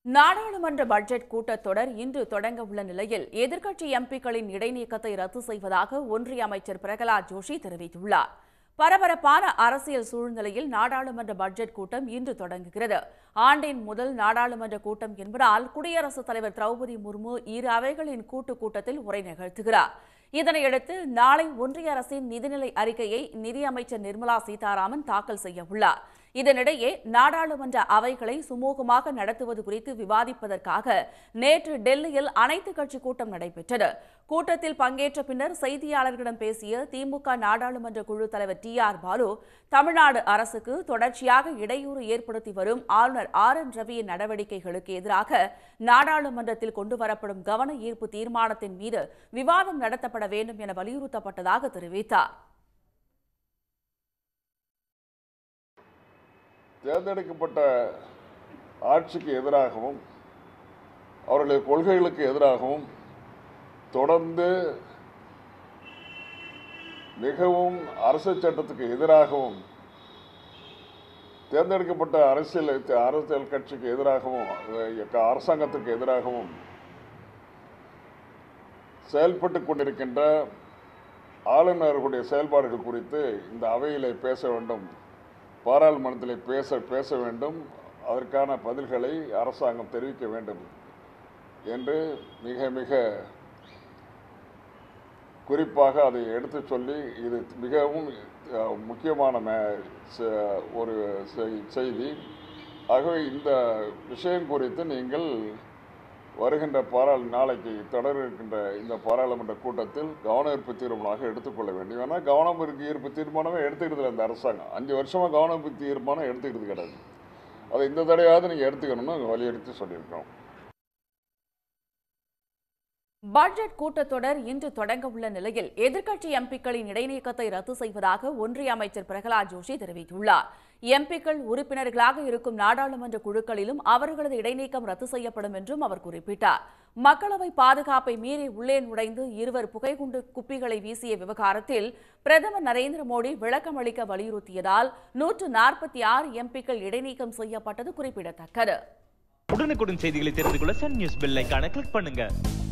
நாடாளுமன்ற பட்ஜெட் கூட்டத்தொடர் இன்று தொடங்க உள்ள நிலையில் எதிர்க்கட்சி எம்பிக்களின் இடைநீக்கத்தை ரத்து செய்வதாக ஒன்றிய அமைச்சர் பிரகலாத் ஜோஷி தெரிவித்துள்ளார் பரபரப்பான அரசியல் சூழ்நிலையில் நாடாளுமன்ற பட்ஜெட் கூட்டம் இன்று தொடங்குகிறது ஆண்டின் முதல் நாடாளுமன்ற கூட்டம் என்பதால் குடியரசுத் தலைவர் திரௌபதி முர்மு இரு அவைகளின் கூட்டுக் கூட்டத்தில் உரை நிகழ்த்துகிறார் இதனையடுத்து நாளை ஒன்றிய அரசின் நிதிநிலை அறிக்கையை நிதியமைச்சர் நிர்மலா சீதாராமன் தாக்கல் செய்ய உள்ளார் இதனிடையே நாடாளுமன்ற அவைகளை சுமூகமாக நடத்துவது குறித்து விவாதிப்பதற்காக நேற்று டெல்லியில் அனைத்துக் கட்சி கூட்டம் நடைபெற்றது கூட்டத்தில் பங்கேற்ற பின்னர் செய்தியாளர்களிடம் பேசிய திமுக நாடாளுமன்ற குழு தலைவர் டி ஆர் பாலு தமிழ்நாடு அரசுக்கு தொடர்ச்சியாக இடையூறு ஏற்படுத்தி வரும் ஆளுநர் ஆர் என் ரவியின் நடவடிக்கைகளுக்கு எதிராக நாடாளுமன்றத்தில் கொண்டுவரப்படும் கவன ஈர்ப்பு தீர்மானத்தின் மீது விவாதம் நடத்தப்பட வேண்டும் என வலியுறுத்தப்பட்டதாக தெரிவித்தார் தேர்ந்தெடுக்கப்பட்ட ஆட்சிக்கு எதிராகவும் அவர்களுடைய கொள்கைகளுக்கு எதிராகவும் தொடர்ந்து மிகவும் அரசு சட்டத்துக்கு எதிராகவும் தேர்ந்தெடுக்கப்பட்ட அரசியல் அரசியல் கட்சிக்கு எதிராகவும் அஹ், அரசாங்கத்துக்கு எதிராகவும் செயல்பட்டு கொண்டிருக்கின்ற ஆளுநர்களுடைய செயல்பாடுகள் குறித்து இந்த அவையிலே பேச வேண்டும் பாராளுமன்றத்திலே பேச பேச வேண்டும் அதற்கான பதில்களை அரசாங்கம் தெரிவிக்க வேண்டும் என்று மிக மிக குறிப்பாக அதை எடுத்து சொல்லி இது மிகவும் அஹ், முக்கியமான மே- செ- ஒரு செய்- செய்தி ஆகவே இந்த விஷயம் குறித்து நீங்கள் வருகின்ற பாராள் நாளைக்கு தொடர இருக்கின்ற இந்த பாராளுமன்ற கூட்டத்தில் கவன ஈர்ப்பு தீர்மானமாக எடுத்துக்கொள்ள வேண்டும் ஏன்னா கவனம் ஈர்ப்பு ஈர்ப்பு தீர்மானமே எடுத்துக்கிட்டு இந்த அரசாங்கம் அஞ்சு வருஷமாக கவன ஈர்ப்பு தீர்மானம் எடுத்துக்கிட்டு கிடையாது அதை இந்த தடையாவது நீங்கள் எடுத்துக்கணும்னு வலியுறுத்தி சொல்லியிருக்கோம் பட்ஜெட் கூட்டத்தொடர் இன்று தொடங்க உள்ள நிலையில் எதிர்க்கட்சி எம்பிக்களின் இடைநீக்கத்தை ரத்து செய்வதாக ஒன்றிய அமைச்சர் பிரகலாத் ஜோஷி தெரிவித்துள்ளார் எம்பிக்கள் உறுப்பினர்களாக இருக்கும் நாடாளுமன்ற குழுக்களிலும் அவர்களது இடைநீக்கம் ரத்து செய்யப்படும் என்றும் அவர் குறிப்பிட்டார் மக்களவை பாதுகாப்பை மீறி உள்ளே நுழைந்து இருவர் புகைகுண்டு குப்பிகளை வீசிய விவகாரத்தில் பிரதமர் நரேந்திர மோடி விளக்கம் அளிக்க வலியுறுத்தியதால் நூற்று நாற்பத்தி ஆறு எம்பிக்கள் இடைநீக்கம் செய்யப்பட்டது குறிப்பிடத்தக்கது உடனுக்குடன் செய்திகளை தெரிந்து கொள்ள சன் நியூஸ் பெல் ஐகானை கிளிக் பண்ணுங்க